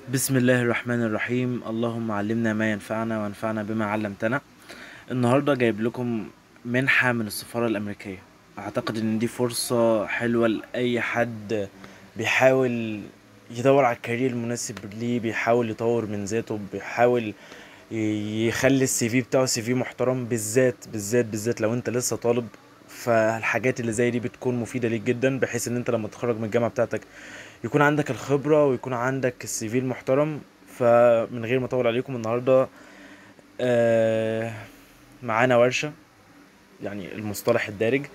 بسم الله الرحمن الرحيم اللهم علمنا ما ينفعنا وانفعنا بما علمتنا النهاردة جايب لكم منحة من السفارة الأمريكية أعتقد إن دي فرصة حلوة لأي حد بيحاول يدور على الكارير المناسب ليه بيحاول يطور من ذاته بيحاول ي- يخلي السي في بتاعه سي في محترم بالذات بالذات بالذات لو انت لسه طالب فالحاجات اللي زي دي بتكون مفيدة ليك جدا بحيث ان انت لما تتخرج من الجامعة بتاعتك يكون عندك الخبرة ويكون عندك السي في المحترم فمن غير ما اطول عليكم النهاردة آه معانا ورشة يعني المصطلح الدارج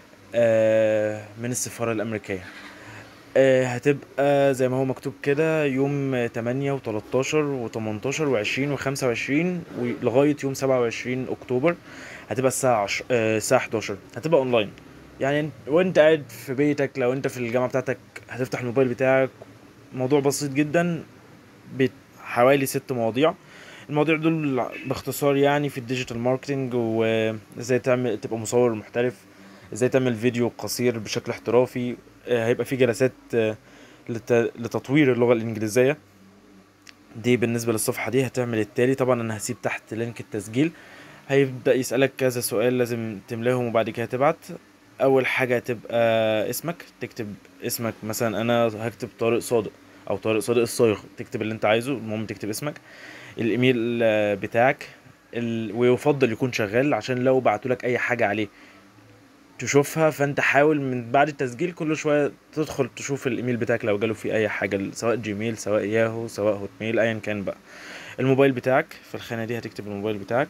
آه من السفارة الأمريكية آه هتبقى زي ما هو مكتوب كده يوم تمانية وتلاتاشر وتمنتاشر وعشرين وخمسة وعشرين ولغاية يوم سبعة وعشرين أكتوبر هتبقى الساعة عش... آه الساعة حداشر هتبقى أونلاين يعني انت- وانت قاعد في بيتك لو انت في الجامعة بتاعتك هتفتح الموبايل بتاعك موضوع بسيط جدا بحوالي ست مواضيع المواضيع دول باختصار يعني في الديجيتال ماركتنج وازاي تعمل تبقى مصور محترف ازاي تعمل فيديو قصير بشكل احترافي آه، هيبقى في جلسات آه، لت- لتطوير اللغة الإنجليزية دي بالنسبة للصفحة دي هتعمل التالي طبعا أنا هسيب تحت لينك التسجيل هيبدأ يسألك كذا سؤال لازم تملاهم وبعد كده تبعت أول حاجة هتبقى اسمك تكتب اسمك مثلا أنا هكتب طارق صادق أو طارق صادق الصايغ تكتب اللي أنت عايزه المهم تكتب اسمك الإيميل آه، بتاعك ال... ويفضل يكون شغال عشان لو بعتولك أي حاجة عليه تشوفها فانت حاول من بعد التسجيل كل شويه تدخل تشوف الايميل بتاعك لو جاله فيه اي حاجه سواء جيميل سواء ياهو سواء هوت ميل ايا كان بقى الموبايل بتاعك في الخانه دي هتكتب الموبايل بتاعك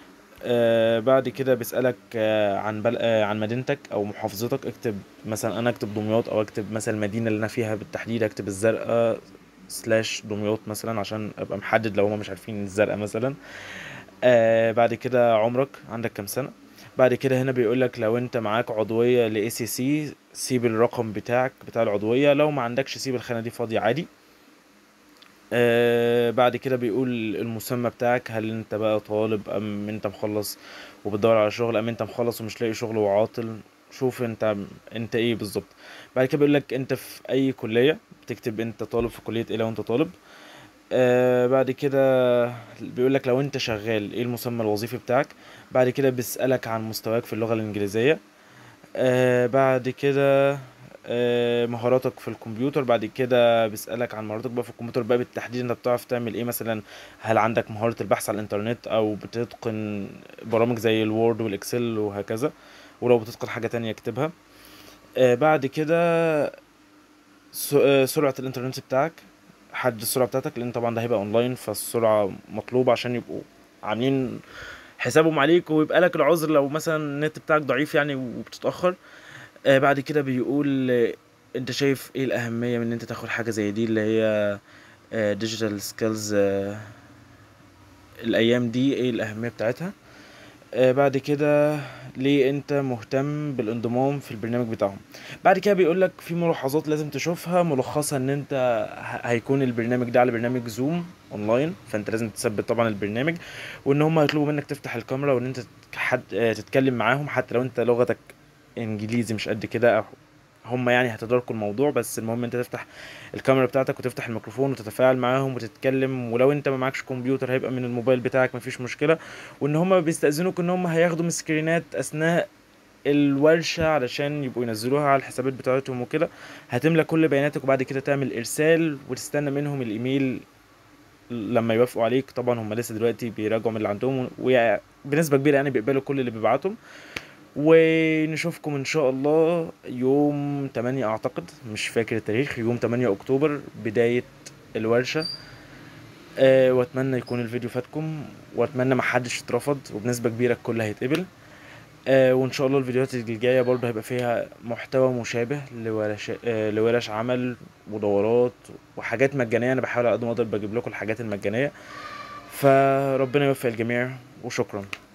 آه بعد كده بيسألك آه عن بل... آه عن مدينتك او محافظتك اكتب مثلا انا اكتب دمياط او اكتب مثلا المدينه اللي انا فيها بالتحديد اكتب الزرقاء سلاش دمياط مثلا عشان ابقى محدد لو هما مش عارفين الزرقاء مثلا آه بعد كده عمرك عندك كام سنه بعد كده هنا بيقول لك لو انت معاك عضويه ل سي سي سيب الرقم بتاعك بتاع العضويه لو ما عندكش سيب الخانه دي فاضيه عادي آه بعد كده بيقول المسمى بتاعك هل انت بقى طالب ام انت مخلص وبتدور على شغل ام انت مخلص ومش لاقي شغل وعاطل شوف انت انت ايه بالظبط بعد كده بيقول لك انت في اي كلية بتكتب انت طالب في كلية ايه لو انت طالب آه بعد كده بيقول لك لو انت شغال ايه المسمى الوظيفي بتاعك بعد كده بيسألك عن مستواك في اللغة الإنجليزية آه بعد كده آه مهاراتك في الكمبيوتر بعد كده بيسألك عن مهاراتك بقى في الكمبيوتر بقى بالتحديد انت بتعرف تعمل ايه مثلا هل عندك مهارة البحث على الانترنت او بتتقن برامج زي الوورد والاكسل وهكذا ولو بتتقن حاجة تانية اكتبها آه بعد كده س- آه، سرعة الانترنت بتاعك حدد السرعة بتاعتك لان طبعا ده هيبقى اونلاين فالسرعة مطلوبة عشان يبقوا عاملين حسابهم عليك ويبقى لك العذر لو مثلا النت بتاعك ضعيف يعني وبتتأخر آه بعد كده بيقول آه انت شايف ايه الأهمية من ان انت تاخد حاجة زي دي اللي هي ديجيتال سكيلز الأيام دي ايه الأهمية بتاعتها آه بعد كده ليه انت مهتم بالانضمام في البرنامج بتاعهم بعد كده بيقول لك في ملاحظات لازم تشوفها ملخصها ان انت ه- هيكون البرنامج ده على برنامج زوم اونلاين فانت لازم تثبت طبعا البرنامج وان هم هيطلبوا منك تفتح الكاميرا وان انت حد آه، تتكلم معاهم حتى لو انت لغتك انجليزي مش قد كده هم يعني هتداركوا الموضوع بس المهم انت تفتح الكاميرا بتاعتك وتفتح الميكروفون وتتفاعل معاهم وتتكلم ولو انت ما معكش كمبيوتر هيبقى من الموبايل بتاعك مفيش مشكلة وان هم بيستأذنوك ان هم هياخدوا من سكرينات اثناء الورشة علشان يبقوا ينزلوها على الحسابات بتاعتهم وكده هتملى كل بياناتك وبعد كده تعمل ارسال وتستنى منهم الايميل لما يوافقوا عليك طبعا هم لسه دلوقتي بيراجعوا من اللي عندهم وبنسبة كبيرة يعني بيقبلوا كل اللي بيبعتهم ونشوفكم ان شاء الله يوم 8 اعتقد مش فاكر التاريخ يوم 8 اكتوبر بداية الورشة أه واتمنى يكون الفيديو فاتكم واتمنى ما حدش اترفض وبنسبة كبيرة الكل هيتقبل أه وان شاء الله الفيديوهات الجاية برضه هيبقى فيها محتوى مشابه لورش أه لورش عمل ودورات وحاجات مجانية انا بحاول على قد ما اقدر بجيب لكم الحاجات المجانية فربنا يوفق الجميع وشكرا